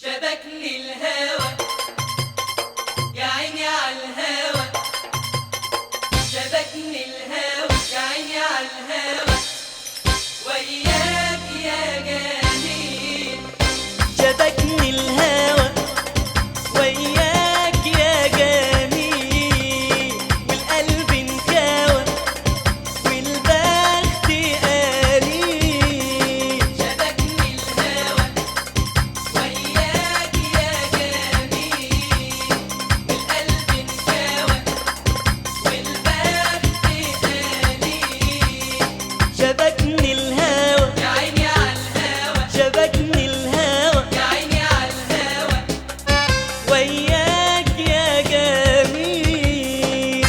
شبكني الهوى يا عيني على الهوى شبكني الهوى يا عيني على الهوى وياك يا جميل شبكني الهوى وياك يا جميل والقلب انكوى والبخت قليل شبكني الهوى وياك يا جميل والقلب انكوى والبخت قليل شبكني الهوى يا عيني على الهوى شبكني الهوى يا عيني على الهوى وياك يا جميل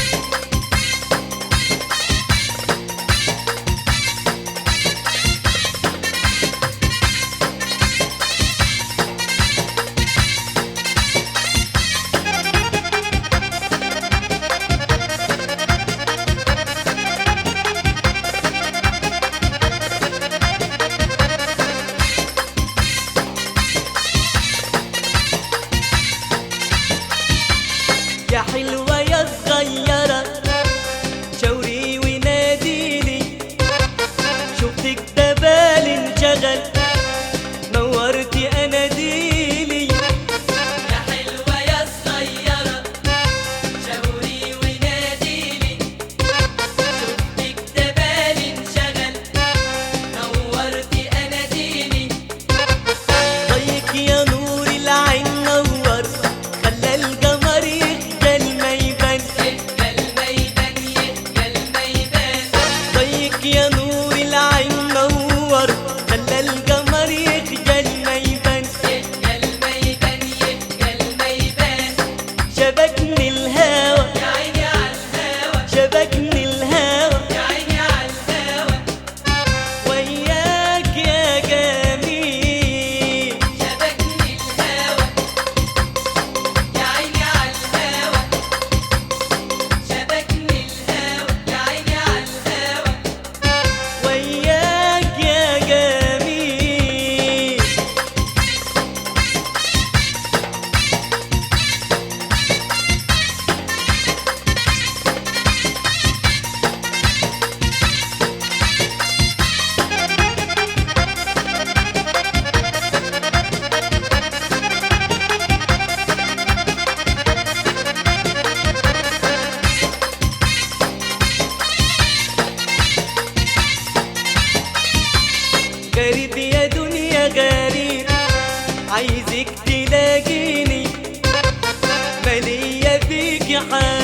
يا حلوة يا صغيرة شاوري وناديلي شفتك ده بال انشغل نورتي اناديلي يا حلوة يا صغيرة شاوري وناديلي شفتك ده بالي انشغل نورتي اناديلي ضيك يا نور العين نور خلى القمر يخجل ما يبان يخجل ما يبان يخجل ما يبان ضيك يا نور العين نور خلى القمر يخجل ما يبان يخجل ما يبان يخجل ما يبان شبكني الهوى يا عيني على الهوى شبكني الهوى يا عيني على الهوى وياك يا جميل شبكني الهوى يا عيني على الهوى شبكني الهوى يا عيني على الهوى وياك يا جميل غريب يا دنيا غريب عايزك تلاقيني مالية فيك حال